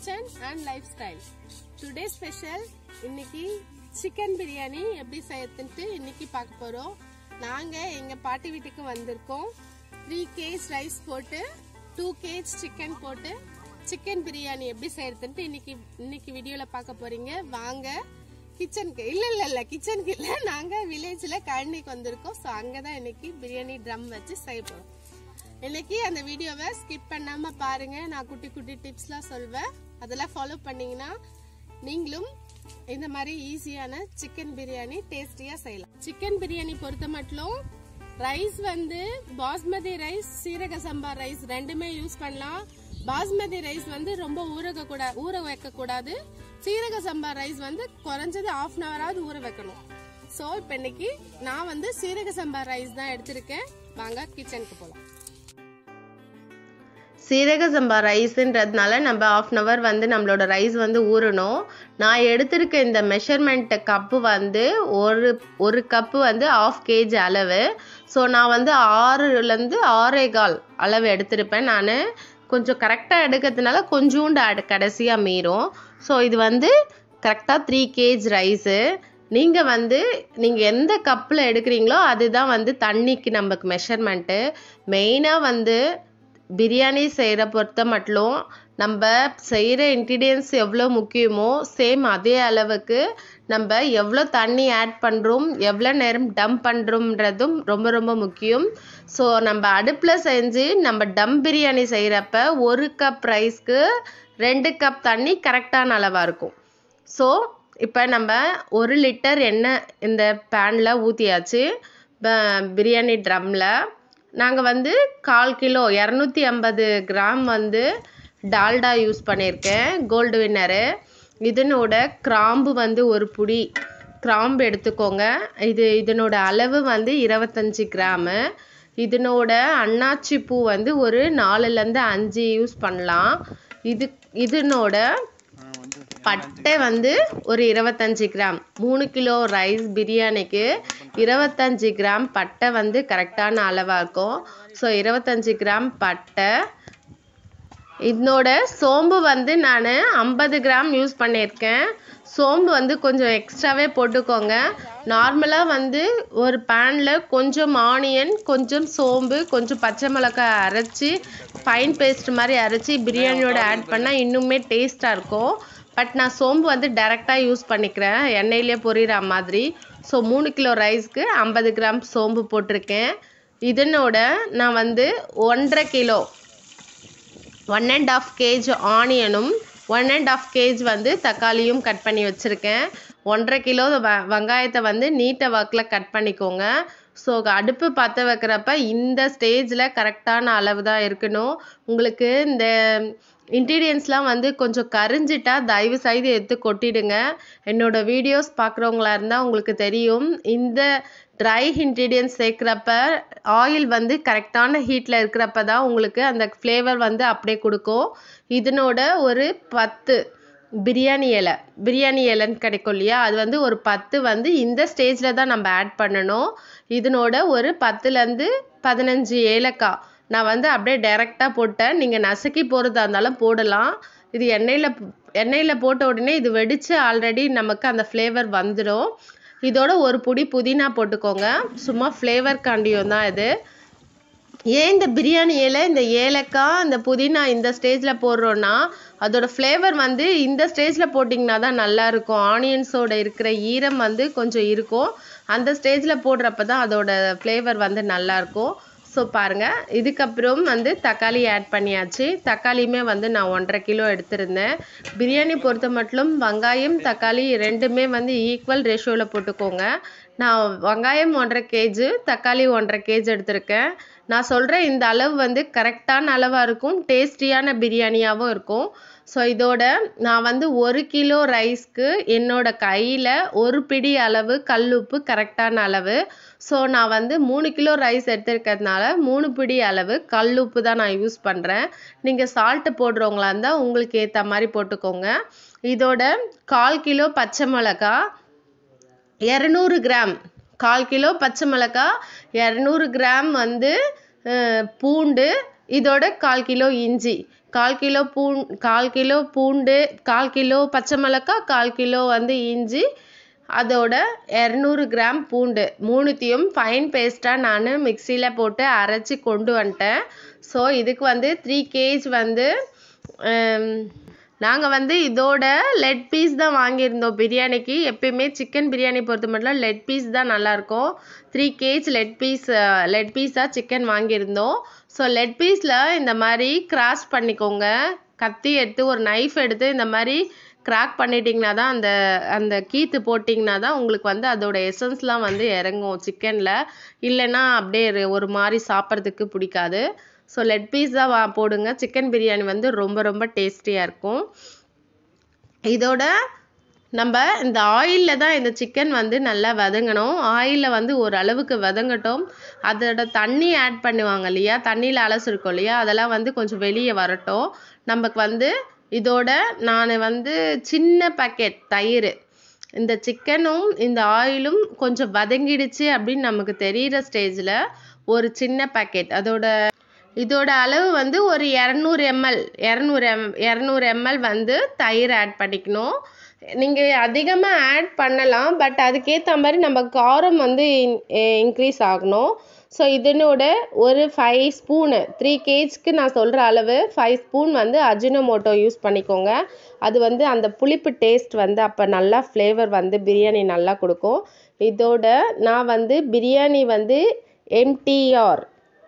kitchen and lifestyle today special இன்னைக்கு chicken biryani எப்படி செய்யறதுன்ட்டு இன்னைக்கு பார்க்க போறோம் நாங்க எங்க பாட்டி வீட்டுக்கு வந்திருக்கோம் த்ரீ கேஜ் ரைஸ் போட்டு டூ கேஜ் சிக்கன் போட்டு சிக்கன் பிரியாணி எப்படி செய்யறதுன்ட்டு இன்னைக்கு இன்னைக்கு வீடியோல பார்க்க போறீங்க வாங்க கிச்சனுக்கு இல்ல இல்ல இல்ல கிச்சனுக்கு இல்ல நாங்க வில்லேஜ்ல கழனிக்கு வந்திருக்கோம் ஸோ அங்கதான் இன்னைக்கு பிரியாணி ட்ரம் வச்சு செய்ய போறோம் இன்னைக்கு அந்த வீடியோவை ஸ்கிப் பண்ணாம பாருங்க நான் குட்டி குட்டி டிப்ஸ்லாம் சொல்வேன் அதெல்லாம் ஃபாலோ பண்ணீங்கன்னா நீங்களும் இந்த மாதிரி ஈஸியான சிக்கன் பிரியாணி டேஸ்டியா செய்யலாம் சிக்கன் பிரியாணி பொறுத்த மட்டும் ரைஸ் வந்து பாஸ்மதி ரைஸ் சீரக சம்பா ரைஸ் ரெண்டுமே யூஸ் பண்ணலாம் பாஸ்மதி ரைஸ் வந்து ரொம்ப ஊறக கூட ஊற வைக்க கூடாது சீரக சம்பா ரைஸ் வந்து குறைஞ்சது ஆஃப் அன் ஹவராவது ஊற வைக்கணும் ஸோ இப்போ இன்னைக்கு நான் வந்து சீரக சம்பா ரைஸ் தான் எடுத்திருக்கேன் வாங்க கிச்சனுக்கு போகலாம் சீரக சம்பா ரைஸுன்றதுனால நம்ம ஆஃப் அன் ஹவர் வந்து நம்மளோட ரைஸ் வந்து ஊறணும் நான் எடுத்திருக்க இந்த மெஷர்மெண்ட் கப்பு வந்து ஒரு ஒரு கப்பு வந்து ஆஃப் கேஜி அளவு ஸோ நான் வந்து ஆறுலேருந்து ஆறே கால் அளவு எடுத்திருப்பேன் நான் கொஞ்சம் கரெக்டாக எடுக்கிறதுனால கொஞ்சோண்டு அடு கடைசியாக மீறும் ஸோ இது வந்து கரெக்டாக த்ரீ கேஜ் ரைஸு நீங்கள் வந்து நீங்கள் எந்த கப்பில் எடுக்கிறீங்களோ அதுதான் வந்து தண்ணிக்கு நமக்கு மெஷர்மெண்ட்டு மெயினாக வந்து பிரியாணி செய்கிற பொறுத்த மட்டும் நம்ம செய்கிற இன்க்ரீடியன்ஸ் எவ்வளோ முக்கியமோ சேம் அதே அளவுக்கு நம்ம எவ்வளோ தண்ணி ஆட் பண்ணுறோம் எவ்வளோ நேரம் டம் பண்ணுறோம்ன்றதும் ரொம்ப ரொம்ப முக்கியம் ஸோ நம்ம அடுப்பில் செஞ்சு நம்ம டம் பிரியாணி செய்கிறப்ப ஒரு கப் ரைஸ்க்கு ரெண்டு கப் தண்ணி கரெக்டான அளவாக இருக்கும் ஸோ இப்போ நம்ம ஒரு லிட்டர் எண்ணெய் இந்த பேனில் ஊற்றியாச்சு பிரியாணி ட்ரம்மில் நாங்கள் வந்து கால் கிலோ இரநூத்தி ஐம்பது கிராம் வந்து டால்டா யூஸ் பண்ணியிருக்கேன் கோல்டு வின்னரு இதனோட கிராம்பு வந்து ஒரு புடி கிராம்பு எடுத்துக்கோங்க இது இதனோட அளவு வந்து இருபத்தஞ்சி கிராமு இதனோட அன்னாச்சி பூ வந்து ஒரு நாலுலேருந்து அஞ்சு யூஸ் பண்ணலாம் இது இதனோட பட்டை வந்து ஒரு இருபத்தஞ்சி கிராம் மூணு கிலோ ரைஸ் பிரியாணிக்கு இருபத்தஞ்சி கிராம் பட்டை வந்து கரெக்டான அளவாக இருக்கும் ஸோ இருபத்தஞ்சி கிராம் பட்டை இதனோட சோம்பு வந்து நான் ஐம்பது கிராம் யூஸ் பண்ணியிருக்கேன் சோம்பு வந்து கொஞ்சம் எக்ஸ்ட்ராவே போட்டுக்கோங்க நார்மலாக வந்து ஒரு பேனில் கொஞ்சம் ஆனியன் கொஞ்சம் சோம்பு கொஞ்சம் பச்சை மிளகாய் அரைச்சி ஃபைன் பேஸ்ட் மாதிரி அரைச்சி பிரியாணியோட ஆட் பண்ணால் இன்னுமே டேஸ்ட்டாக இருக்கும் பட் நான் சோம்பு வந்து டைரெக்டாக யூஸ் பண்ணிக்கிறேன் எண்ணெயிலே பொரியிற மாதிரி ஸோ மூணு கிலோ ரைஸ்க்கு ஐம்பது கிராம் சோம்பு போட்டிருக்கேன் இதனோட நான் வந்து ஒன்றரை kilo one and half kg ஆனியனும் ஒன் அண்ட் ஆஃப் கேஜ் வந்து தக்காளியும் கட் பண்ணி வச்சுருக்கேன் ஒன்றரை கிலோ வ வெங்காயத்தை வந்து நீட்டை வாக்கில் கட் பண்ணிக்கோங்க ஸோ அடுப்பு பற்ற வைக்கிறப்ப இந்த ஸ்டேஜில் கரெக்டான அளவு தான் இருக்கணும் உங்களுக்கு இந்த இன்க்ரீடியன்ஸ்லாம் வந்து கொஞ்சம் கரிஞ்சிட்டா தயவு செய்து எடுத்து கொட்டிடுங்க என்னோட வீடியோஸ் பார்க்குறவங்களா இருந்தால் உங்களுக்கு தெரியும் இந்த ட்ரை இன்க்ரீடியன்ஸ் சேர்க்குறப்ப ஆயில் வந்து கரெக்டான ஹீட்டில் இருக்கிறப்ப தான் உங்களுக்கு அந்த ஃப்ளேவர் வந்து அப்படியே கொடுக்கும் இதனோட ஒரு பத்து பிரியாணி இலை பிரியாணி இலைன்னு கிடைக்கும் இல்லையா அது வந்து ஒரு பத்து வந்து இந்த ஸ்டேஜில் தான் நம்ம ஆட் பண்ணணும் இதனோட ஒரு பத்துலேருந்து பதினஞ்சு ஏலக்காய் நான் வந்து அப்படியே டைரெக்டாக போட்டேன் நீங்கள் நசுக்கி போகிறதா இருந்தாலும் போடலாம் இது எண்ணெயில் எண்ணெயில் போட்ட உடனே இது வெடித்து ஆல்ரெடி நமக்கு அந்த ஃப்ளேவர் வந்துடும் இதோட ஒரு புடி புதினா போட்டுக்கோங்க சும்மா ஃப்ளேவர் காண்டியும் தான் இது ஏன் இந்த பிரியாணி இலை இந்த ஏலக்காய் இந்த புதினா இந்த ஸ்டேஜில் போடுறோன்னா அதோட ஃப்ளேவர் வந்து இந்த ஸ்டேஜில் போட்டிங்கன்னா தான் நல்லாயிருக்கும் ஆனியன்ஸோட இருக்கிற ஈரம் வந்து கொஞ்சம் இருக்கும் அந்த ஸ்டேஜில் போடுறப்ப தான் அதோட ஃப்ளேவர் வந்து நல்லாயிருக்கும் ஸோ பாருங்கள் இதுக்கப்புறம் வந்து தக்காளி ஆட் பண்ணியாச்சு தக்காளியுமே வந்து நான் ஒன்றரை கிலோ எடுத்திருந்தேன் பிரியாணி பொறுத்த மட்டும் வெங்காயம் தக்காளி ரெண்டுமே வந்து ஈக்குவல் ரேஷியோவில் போட்டுக்கோங்க நான் வெங்காயம் ஒன்றரை கேஜு தக்காளி ஒன்றரை கேஜ் எடுத்திருக்கேன் நான் சொல்கிற இந்த அளவு வந்து கரெக்டான அளவாக இருக்கும் டேஸ்டியான பிரியாணியாகவும் இருக்கும் ஸோ இதோட நான் வந்து ஒரு கிலோ ரைஸ்க்கு என்னோட கையில் ஒரு பிடி அளவு கல் உப்பு கரெக்டான அளவு ஸோ நான் வந்து மூணு கிலோ ரைஸ் எடுத்துருக்கிறதுனால மூணு பிடி அளவு கல் உப்பு தான் நான் யூஸ் பண்ணுறேன் நீங்கள் சால்ட்டு போடுறவங்களா இருந்தால் உங்களுக்கு ஏற்ற மாதிரி போட்டுக்கோங்க இதோட கால் கிலோ பச்சை மிளகா இரநூறு கிராம் கால் கிலோ பச்சை மிளகா இரநூறு கிராம் வந்து பூண்டு இதோட கால் கிலோ இஞ்சி கால் கிலோ பூண் கால் கிலோ பூண்டு கால் கிலோ பச்சை மிளகாய் கால் கிலோ வந்து இஞ்சி அதோட இரநூறு கிராம் பூண்டு மூணுத்தையும் ஃபைன் பேஸ்ட்டாக நான் மிக்சியில் போட்டு அரைச்சி கொண்டு வந்துட்டேன் ஸோ இதுக்கு வந்து த்ரீ கேஜ் வந்து நாங்கள் வந்து இதோட லெட் பீஸ் தான் வாங்கியிருந்தோம் பிரியாணிக்கு எப்பயுமே சிக்கன் பிரியாணி பொறுத்த மட்டும் லெட் பீஸ் தான் நல்லாயிருக்கும் three kg leg piece leg பீஸாக சிக்கன் வாங்கியிருந்தோம் ஸோ லெட் பீஸில் இந்த மாதிரி கிராஸ் பண்ணிக்கோங்க கத்தி எடுத்து ஒரு நைஃப் எடுத்து இந்த மாதிரி கிராக் பண்ணிட்டீங்கன்னா தான் அந்த அந்த கீத்து போட்டிங்கன்னா தான் உங்களுக்கு வந்து அதோட எசன்ஸ்லாம் வந்து இறங்கும் சிக்கனில் இல்லைன்னா அப்படியே ஒரு மாதிரி சாப்பிட்றதுக்கு பிடிக்காது ஸோ லெட் பீஸ் தான் வா போடுங்க சிக்கன் பிரியாணி வந்து ரொம்ப ரொம்ப டேஸ்டியாக இருக்கும் இதோட நம்ம இந்த ஆயிலில் தான் இந்த சிக்கன் வந்து நல்லா வதங்கணும் ஆயிலில் வந்து ஒரு அளவுக்கு வதங்கட்டும் அதோட தண்ணி ஆட் பண்ணுவாங்க இல்லையா தண்ணியில் அலசிருக்கோம் இல்லையா அதெல்லாம் வந்து கொஞ்சம் வெளியே வரட்டும் நமக்கு வந்து இதோட நான் வந்து சின்ன பாக்கெட் தயிர் இந்த சிக்கனும் இந்த ஆயிலும் கொஞ்சம் வதங்கிடுச்சு அப்படின்னு நமக்கு தெரிகிற ஸ்டேஜில் ஒரு சின்ன பாக்கெட் அதோட இதோட அளவு வந்து ஒரு இரநூறு எம்எல் இரநூறு எம் இரநூறு எம்எல் வந்து தயிர் ஆட் பண்ணிக்கணும் நீங்கள் அதிகமாக ஆட் பண்ணலாம் பட் அதுக்கேற்ற மாதிரி நம்ம காரம் வந்து இன்க்ரீஸ் ஆகணும் ஸோ இதனோட ஒரு ஃபைவ் ஸ்பூனு த்ரீ கேஜ்க்கு நான் சொல்கிற அளவு ஃபைவ் ஸ்பூன் வந்து அஜினோமோட்டோ யூஸ் பண்ணிக்கோங்க அது வந்து அந்த புளிப்பு டேஸ்ட் வந்து அப்போ நல்லா ஃப்ளேவர் வந்து பிரியாணி நல்லா கொடுக்கும் இதோட நான் வந்து பிரியாணி வந்து எம்டிஆர்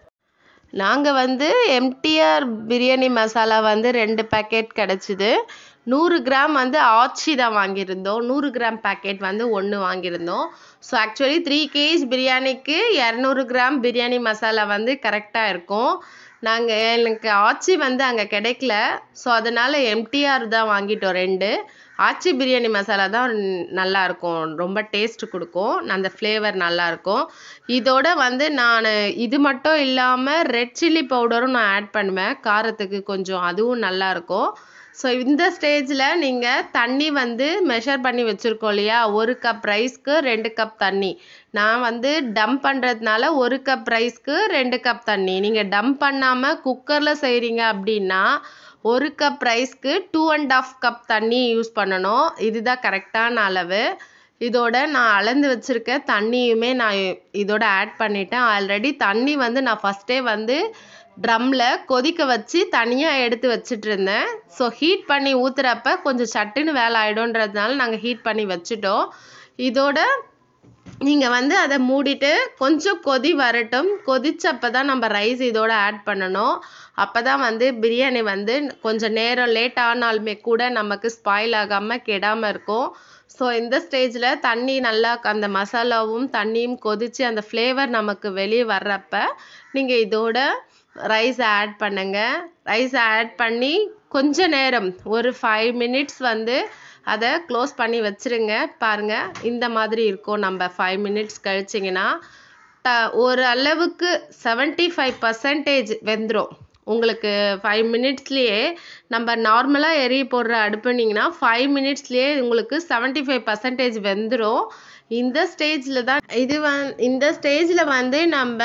நாங்கள் வந்து எம்டிஆர் பிரியாணி மசாலா வந்து ரெண்டு பேக்கெட் கிடச்சிது நூறு கிராம் வந்து ஆச்சி தான் வாங்கியிருந்தோம் நூறு கிராம் பேக்கெட் வந்து ஒன்று வாங்கியிருந்தோம் ஸோ ஆக்சுவலி த்ரீ கேஜ் பிரியாணிக்கு இரநூறு கிராம் பிரியாணி மசாலா வந்து கரெக்டாக இருக்கும் நாங்கள் எனக்கு ஆச்சி வந்து அங்கே கிடைக்கல ஸோ அதனால் எம்டிஆர் தான் வாங்கிட்டோம் ரெண்டு ஆச்சி பிரியாணி மசாலா தான் நல்லா இருக்கும் ரொம்ப டேஸ்ட் கொடுக்கும் அந்த ஃப்ளேவர் நல்லா இருக்கும் இதோட வந்து நான் இது மட்டும் இல்லாமல் ரெட் சில்லி பவுடரும் நான் ஆட் பண்ணுவேன் காரத்துக்கு கொஞ்சம் அதுவும் நல்லா இருக்கும் ஸோ இந்த ஸ்டேஜில் நீங்கள் தண்ணி வந்து மெஷர் பண்ணி வச்சுருக்கோம் இல்லையா ஒரு கப் ரைஸ்க்கு ரெண்டு கப் தண்ணி நான் வந்து டம்ப் பண்ணுறதுனால ஒரு கப் ரைஸ்க்கு ரெண்டு கப் தண்ணி நீங்கள் டம்ப் பண்ணாமல் குக்கரில் செய்கிறீங்க அப்படின்னா ஒரு கப் ரைஸ்க்கு டூ அண்ட் ஆஃப் கப் தண்ணி யூஸ் பண்ணணும் இதுதான் கரெக்டான அளவு இதோட நான் அளந்து வச்சுருக்க தண்ணியுமே நான் இதோட ஆட் பண்ணிட்டேன் ஆல்ரெடி தண்ணி வந்து நான் ஃபஸ்ட்டே வந்து ட்ரம்மில் கொதிக்க வச்சு தனியாக எடுத்து வச்சுட்டு இருந்தேன் ஸோ ஹீட் பண்ணி ஊற்றுறப்ப கொஞ்சம் சட்டுன்னு வேலை ஆகிடும்ன்றதுனால நாங்கள் ஹீட் பண்ணி வச்சுட்டோம் இதோட நீங்கள் வந்து அதை மூடிட்டு கொஞ்சம் கொதி வரட்டும் கொதிச்சப்போ தான் நம்ம ரைஸ் இதோட ஆட் பண்ணணும் அப்போ தான் வந்து பிரியாணி வந்து கொஞ்சம் நேரம் லேட் ஆனாலுமே கூட நமக்கு ஸ்பாயில் ஆகாமல் கெடாமல் இருக்கும் ஸோ இந்த ஸ்டேஜில் தண்ணி நல்லா அந்த மசாலாவும் தண்ணியும் கொதித்து அந்த ஃப்ளேவர் நமக்கு வெளியே வர்றப்ப நீங்கள் இதோட ரைஸ் ஆட் பண்ணுங்க ரைஸ் ஆட் பண்ணி கொஞ்ச நேரம் ஒரு ஃபைவ் மினிட்ஸ் வந்து அதை க்ளோஸ் பண்ணி வச்சுருங்க பாருங்கள் இந்த மாதிரி இருக்கும் நம்ம ஃபைவ் மினிட்ஸ் கழிச்சிங்கன்னா ட ஒரு அளவுக்கு செவன்ட்டி ஃபைவ் பர்சன்டேஜ் வெந்துடும் உங்களுக்கு ஃபைவ் மினிட்ஸ்லேயே நம்ம நார்மலாக எரிய போடுற அடுப்புனிங்கன்னா ஃபைவ் மினிட்ஸ்லேயே உங்களுக்கு செவன்ட்டி ஃபைவ் பர்சன்டேஜ் வெந்துடும் இந்த ஸ்டேஜில் தான் இது வந் இந்த ஸ்டேஜில் வந்து நம்ம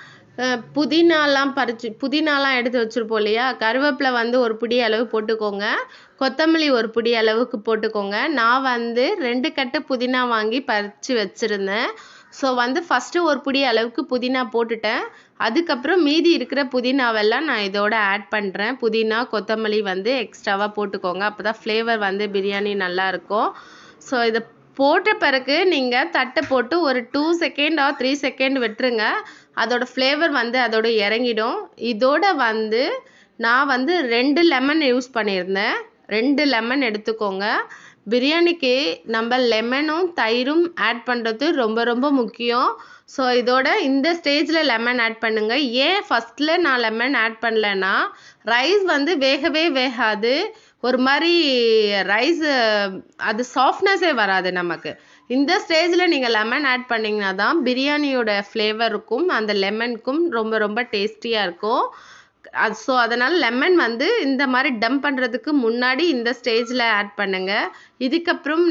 புதினாலாம் பறிச்சு புதினாலாம் எடுத்து வச்சுருப்போம் இல்லையா கருவேப்பிலை வந்து ஒரு பிடி அளவு போட்டுக்கோங்க கொத்தமல்லி ஒரு பிடி அளவுக்கு போட்டுக்கோங்க நான் வந்து ரெண்டு கட்டு புதினா வாங்கி பறித்து வச்சுருந்தேன் ஸோ வந்து ஃபஸ்ட்டு ஒரு பிடி அளவுக்கு புதினா போட்டுட்டேன் அதுக்கப்புறம் மீதி இருக்கிற புதினாவெல்லாம் நான் இதோட ஆட் பண்ணுறேன் புதினா கொத்தமல்லி வந்து எக்ஸ்ட்ராவாக போட்டுக்கோங்க அப்போ தான் ஃப்ளேவர் வந்து பிரியாணி நல்லாயிருக்கும் ஸோ இதை போட்ட பிறகு நீங்கள் தட்டை போட்டு ஒரு two second or three second விட்டுருங்க அதோட ஃப்ளேவர் வந்து அதோட இறங்கிடும் இதோட வந்து நான் வந்து ரெண்டு லெமன் யூஸ் பண்ணியிருந்தேன் ரெண்டு லெமன் எடுத்துக்கோங்க பிரியாணிக்கு நம்ம லெமனும் தயிரும் ஆட் பண்ணுறது ரொம்ப ரொம்ப முக்கியம் ஸோ இதோட இந்த ஸ்டேஜில் லெமன் ஆட் பண்ணுங்கள் ஏன் ஃபஸ்ட்டில் நான் லெமன் ஆட் பண்ணலன்னா ரைஸ் வந்து வேகவே வேகாது ஒரு மாதிரி ரைஸ் அது சாஃப்ட்னஸே வராது நமக்கு இந்த ஸ்டேஜில் நீங்கள் லெமன் ஆட் பண்ணிங்கன்னா தான் பிரியாணியோட ஃப்ளேவருக்கும் அந்த லெமனுக்கும் ரொம்ப ரொம்ப டேஸ்டியாக இருக்கும் அது ஸோ அதனால் லெமன் வந்து இந்த மாதிரி டம்ப் பண்ணுறதுக்கு முன்னாடி இந்த ஸ்டேஜில் ஆட் பண்ணுங்கள் இதுக்கப்புறம்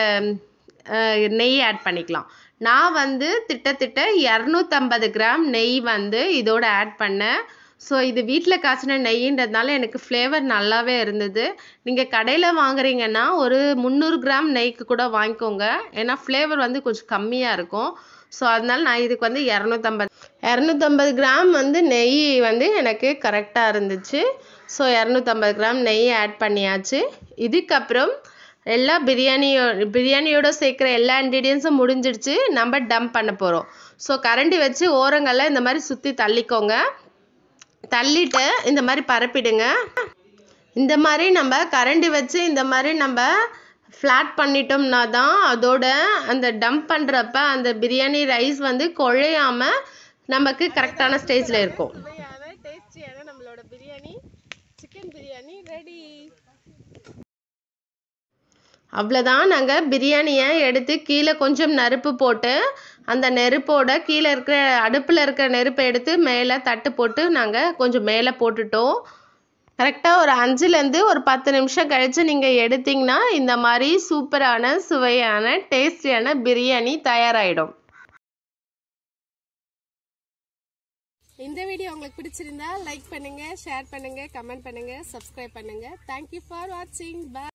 நீங்கள் நெய் ஆட் பண்ணிக்கலாம் நான் வந்து திட்டத்திட்ட இரநூத்தம்பது கிராம் நெய் வந்து இதோட ஆட் பண்ணேன் ஸோ இது வீட்டில் காய்ச்சின நெய்ன்றதுனால எனக்கு ஃப்ளேவர் நல்லாவே இருந்தது நீங்கள் கடையில் வாங்குறீங்கன்னா ஒரு முந்நூறு கிராம் நெய்க்கு கூட வாங்கிக்கோங்க ஏன்னா ஃப்ளேவர் வந்து கொஞ்சம் கம்மியாக இருக்கும் ஸோ அதனால நான் இதுக்கு வந்து இரநூத்தம்பது இரநூத்தம்பது கிராம் வந்து நெய் வந்து எனக்கு கரெக்டாக இருந்துச்சு ஸோ இரநூத்தம்பது கிராம் நெய் ஆட் பண்ணியாச்சு இதுக்கப்புறம் எல்லா பிரியாணியோ பிரியாணியோட சேர்க்குற எல்லா இன்க்ரீடியன்ஸும் முடிஞ்சிடுச்சு நம்ம டம்ப் பண்ண போகிறோம் ஸோ கரண்டி வச்சு ஓரங்களில் இந்த மாதிரி சுற்றி தள்ளிக்கோங்க தள்ளிட்டு இந்த மாதிரி பரப்பிடுங்க இந்த மாதிரி நம்ம கரண்டி வச்சு இந்த மாதிரி நம்ம ஃப்ளாட் பண்ணிட்டோம்னா தான் அதோட அந்த டம்ப் பண்ணுறப்ப அந்த பிரியாணி ரைஸ் வந்து குழையாம நமக்கு கரெக்டான ஸ்டேஜில் இருக்கும் சுவையான டேஸ்டியான நம்மளோட பிரியாணி சிக்கன் பிரியாணி ரெடி அவ்வளோதான் நாங்கள் பிரியாணியை எடுத்து கீழே கொஞ்சம் நெருப்பு போட்டு அந்த நெருப்போட கீழே இருக்கிற அடுப்பில் இருக்கிற நெருப்பை எடுத்து மேலே தட்டு போட்டு நாங்கள் கொஞ்சம் மேலே போட்டுட்டோம் கரெக்டாக ஒரு அஞ்சுலேருந்து ஒரு பத்து நிமிஷம் கழித்து நீங்கள் எடுத்தீங்கன்னா இந்த மாதிரி சூப்பரான சுவையான டேஸ்டியான பிரியாணி தயாராகிடும் இந்த வீடியோ உங்களுக்கு பிடிச்சிருந்தா லைக் பண்ணுங்க ஷேர் பண்ணுங்க கமெண்ட் பண்ணுங்க சப்ஸ்கிரைப் பண்ணுங்க தேங்க்யூ ஃபார் வாட்சிங் பை